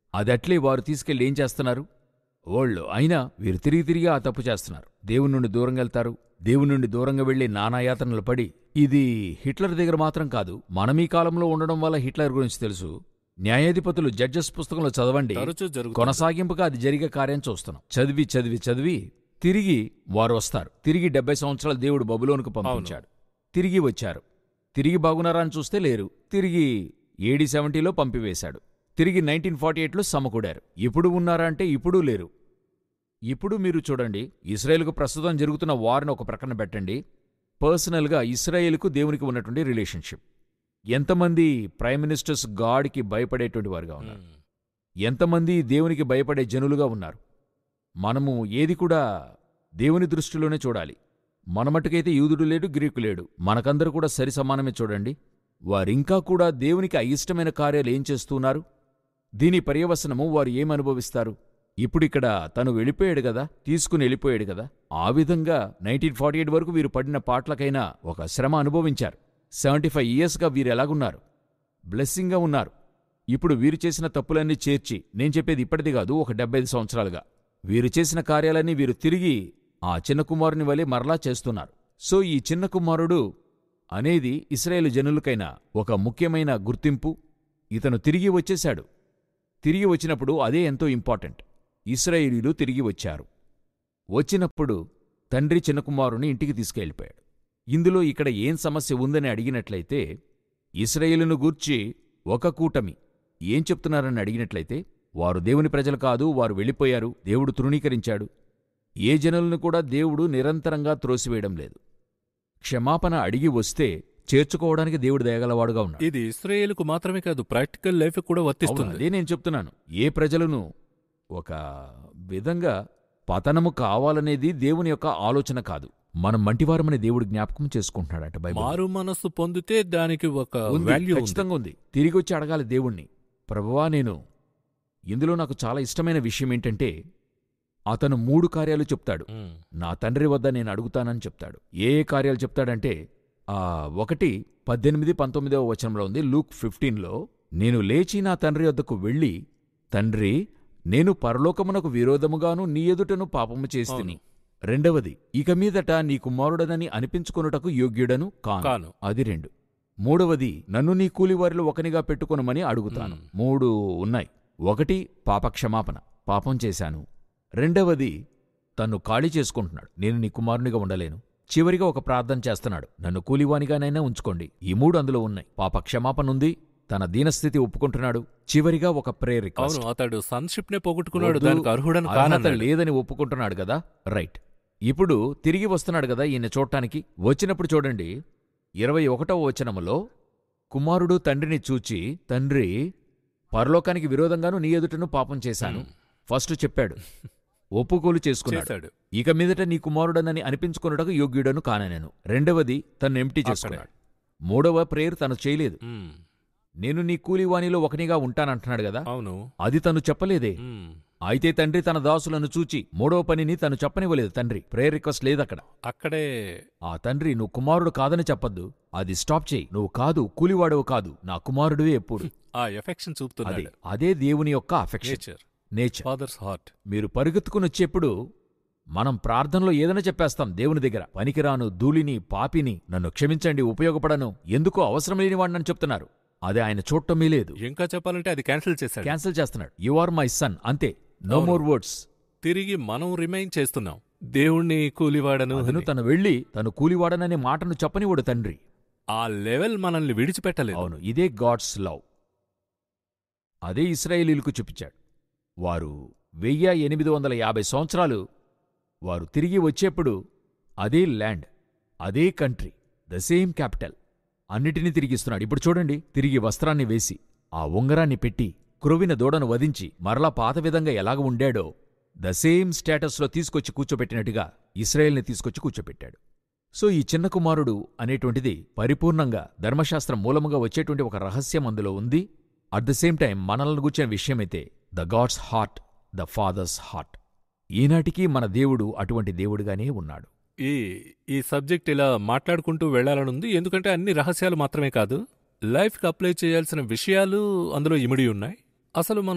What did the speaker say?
అదట్లే వారు తీసుకెళ్లి ఏం చేస్తున్నారు ఓళ్ళు అయినా వీరు తిరిగి తిరిగి ఆ తప్పు చేస్తున్నారు దేవుని నుండి దూరంగా వెళ్తారు దేవుని నుండి దూరంగా వెళ్లి నానాయాతనలు పడి ఇది హిట్లర్ దగ్గర మాత్రం కాదు మనం ఈ కాలంలో ఉండడం వల్ల హిట్లర్ గురించి తెలుసు న్యాయాధిపతులు జడ్జెస్ పుస్తకంలో చదవండి తరచూ జరుగుతుంది కొనసాగింపుగా అది జరిగే కార్యం చూస్తున్నాం చదివి చదివి చదివి తిరిగి వారు వస్తారు తిరిగి డెబ్బై సంవత్సరాలు దేవుడు బబులోనుకు పంపించాడు తిరిగి వచ్చారు తిరిగి బాగున్నారా అని చూస్తే లేరు తిరిగి ఏడీ సెవెంటీలో పంపివేశాడు తిరిగి నైన్టీన్ ఫార్టీ ఎయిట్లో సమకూడారు ఇప్పుడు ఉన్నారా అంటే ఇప్పుడు లేరు ఇప్పుడు మీరు చూడండి ఇస్రాయేల్కు ప్రస్తుతం జరుగుతున్న వారిని ఒక ప్రక్కన పెట్టండి పర్సనల్గా ఇస్రాయేల్కు దేవునికి ఉన్నటువంటి రిలేషన్షిప్ ఎంతమంది ప్రైమ్ మినిస్టర్స్ గాడ్కి భయపడేటువంటి వారుగా ఉన్నారు ఉమ్. ఎంతమంది దేవునికి భయపడే జనులుగా ఉన్నారు మనము ఏది కూడా దేవుని దృష్టిలోనే చూడాలి మన మటుకైతే యూదుడు లేడు గ్రీకు లేడు మనకందరూ కూడా సరి సమానమే చూడండి వారింకా కూడా దేవునికి అయిష్టమైన కార్యాలు ఏం చేస్తున్నారు దీని పర్యవసనము వారు ఏమనుభవిస్తారు ఇప్పుడిక్కడ తను వెళ్ళిపోయాడు కదా తీసుకుని వెళ్ళిపోయాడు కదా ఆ విధంగా నైన్టీన్ ఫార్టీ ఎయిట్ వరకు వీరు పడిన పాటలకైనా ఒక శ్రమ అనుభవించారు సెవెంటీ ఫైవ్ ఇయర్స్గా వీరు ఎలాగున్నారు బ్లెస్సింగ్గా ఉన్నారు ఇప్పుడు వీరు చేసిన తప్పులన్నీ చేర్చి నేను చెప్పేది ఇప్పటిది కాదు ఒక డెబ్బై ఐదు సంవత్సరాలుగా వీరు చేసిన కార్యాలన్నీ వీరు తిరిగి ఆ చిన్న కుమారుని వలె మరలా చేస్తున్నారు సో ఈ చిన్న కుమారుడు అనేది ఇస్రాయేలు జనులకైనా ఒక ముఖ్యమైన గుర్తింపు ఇతను తిరిగి వచ్చేశాడు తిరిగి వచ్చినప్పుడు అదే ఎంతో ఇంపార్టెంట్ ఇస్రాయేలీలు తిరిగి వచ్చారు వచ్చినప్పుడు తండ్రి చిన్న కుమారుని ఇంటికి తీసుకెళ్ళిపోయాడు ఇందులో ఇక్కడ ఏం సమస్య ఉందని అడిగినట్లయితే ఇస్రాయేలును గూర్చి ఒక కూటమి ఏం చెప్తున్నారని అడిగినట్లయితే వారు దేవుని ప్రజలు కాదు వారు వెళ్ళిపోయారు దేవుడు తృణీకరించాడు ఏ జనులను కూడా దేవుడు నిరంతరంగా త్రోసివేయడం లేదు క్షమాపణ అడిగి వస్తే చేర్చుకోవడానికి దేవుడు దయగలవాడుగా ఉన్నాడు ఇది ఇస్రాయేలుకు మాత్రమే కాదు ప్రాక్టికల్ లైఫ్ కూడా అవును, వర్తిస్తుంది అదే నేను చెప్తున్నాను ఏ ప్రజలను ఒక విధంగా పతనము కావాలనేది దేవుని యొక్క ఆలోచన కాదు మనం మంటివారమని దేవుడు జ్ఞాపకం చేసుకుంటున్నాడట బైబిల్ మారు మనస్సు పొందితే దానికి ఒక ఉంది, వాల్యూ ఉంది ఖచ్చితంగా ఉంది తిరిగి వచ్చి అడగాలి దేవుణ్ణి ప్రభువా నేను ఇందులో నాకు చాలా ఇష్టమైన విషయం ఏంటంటే అతను మూడు కార్యాలు చెప్తాడు ఉమ్. నా తండ్రి వద్ద నేను అడుగుతానని చెప్తాడు ఏ ఏ కార్యాలు చెప్తాడంటే ఆ ఒకటి పద్దెనిమిది పంతొమ్మిదవ వచనంలో ఉంది లూక్ ఫిఫ్టీన్లో నేను లేచి నా తండ్రి వద్దకు వెళ్ళి తండ్రి నేను పరలోకమునకు విరోధముగాను నీ ఎదుటను పాపము చేస్తిని రెండవది ఇక మీదట నీ కుమారుడనని అనిపించుకొనుటకు యోగ్యుడను కాను కాను అది రెండు మూడవది నన్ను నీ కూలివారిలో ఒకనిగా పెట్టుకొనమని అడుగుతాను మ్మ్. మూడు ఉన్నాయి ఒకటి పాపక్షమాపణ పాపం చేశాను రెండవది తన్ను ఖాళీ చేసుకుంటున్నాడు నేను నీ కుమారునిగా ఉండలేను చివరిగా ఒక ప్రార్థన చేస్తున్నాడు నన్ను కూలివానిగానైనా ఉంచుకోండి ఈ మూడు అందులో ఉన్నాయి పాపక్షమాపణ ఉంది తన దీనస్థితి ఒప్పుకుంటున్నాడు చివరిగా ఒక ప్రేయర్ అవును రిక్వెస్ట్ అతడు సన్షిప్ నే పోగొట్టుకున్నాడు వద్దు, దానికి అర్హుడని అర్హత కానన్నాడు లేదని ఒప్పుకుంటున్నాడు కదా రైట్ ఇప్పుడు తిరిగి వస్తున్నాడు కదా ఈయన చూడటానికి వచ్చినప్పుడు చూడండి ఇరవై ఒకటవ వచనములో కుమారుడు తండ్రిని చూచి తండ్రి పరలోకానికి విరోధంగాను నీ ఎదుటను పాపం చేశాను ఫస్ట్ చెప్పాడు ఒప్పుకోలు చేసుకున్నాడు చేశాడు ఇక మీదట నీ కుమారుడనని అనిపించుకున్నటకు యోగ్యుడను కాననేను రెండవది తను ఎంటీ చేసుకున్నాడు మూడవ ప్రేయర్ తను చేయలేదు ఉమ్. నేను నీ కూలివాణిలో ఒకనిగా ఉంటానంటున్నాడు కదా అవును అది తను చెప్పలేదే ఉమ్. అయితే తండ్రి తన దాసులను చూచి మూడవ పనిని తను చెప్పనివ్వలేదు తండ్రి ప్రేయర్ రిక్వెస్ట్ లేదక్కడ అక్కడే ఆ తండ్రి నువ్వు కుమారుడు కాదని చెప్పొద్దు అది స్టాప్ చేయి నువ్వు కాదు కూలివాడవు కాదు నా కుమారుడివే ఎప్పుడు ఆ ఎఫెక్షన్ అదే చూపుతున్నాడు అదే దేవుని యొక్క affection nature nature father's heart మీరు పరుగెత్తుకుని వచ్చేప్పుడు మనం ప్రార్థనలో ఏదైనా చెప్పేస్తాం దేవుని దగ్గర పనికిరాను ధూళిని పాపిని నన్ను క్షమించండి ఉపయోగపడను ఎందుకో అవసరం లేని వాడినని చెప్తున్నారు అదే ఆయన చూడటమే లేదు ఇంకా చెప్పాలంటే అది క్యాన్సిల్ చేశాడు క్యాన్సిల్ చేస్తున్నాడు యు ఆర్ మై సన్ అంతే నో అవును. మోర్ వర్డ్స్ తిరిగి మనం రిమైన్ చేస్తున్నాం దేవుణ్ణి కూలివాడను అతను అని. తను వెళ్ళి తను కూలివాడననే మాటను చెప్పనివాడు తండ్రి ఆ లెవెల్ మనల్ని విడిచిపెట్టలేదు అవును ఇదే గాడ్స్ లవ్ అదే ఇస్రాయేలీలకు చూపించాడు వారు వెయ్యి ఎనిమిది వందల యాభై సంవత్సరాలు వారు తిరిగి వచ్చేప్పుడు అదే ల్యాండ్ అదే కంట్రీ ద సేమ్ క్యాపిటల్ అన్నిటినీ తిరిగిస్తున్నాడు ఇప్పుడు చూడండి తిరిగి వస్త్రాన్ని వేసి ఆ ఉంగరాన్ని పెట్టి క్రొవిన దూడను వధించి మరలా పాత విధంగా ఎలాగ ఉండాడో ద సేమ్ స్టేటస్లో తీసుకొచ్చి కూర్చోబెట్టినట్టుగా ఇస్రాయేల్ని తీసుకొచ్చి కూర్చోబెట్టాడు సో ఈ చిన్న కుమారుడు అనేటువంటిది పరిపూర్ణంగా ధర్మశాస్త్రం మూలముగా వచ్చేటువంటి ఒక రహస్యం అందులో ఉంది అట్ ద సేమ్ టైం మనల్ని గుర్చిన విషయమైతే the God's heart the Father's heart ఈనాటికి మన దేవుడు అటువంటి దేవుడుగానే ఉన్నాడు ఈ ఈ సబ్జెక్ట్ ఇలా మాట్లాడుకుంటూ వెళ్లాలనుంది ఎందుకంటే అన్ని రహస్యాలు మాత్రమే కాదు లైఫ్కి అప్లై చేయాల్సిన విషయాలు అందులో ఇమిడి ఉన్నాయి అసలు మనం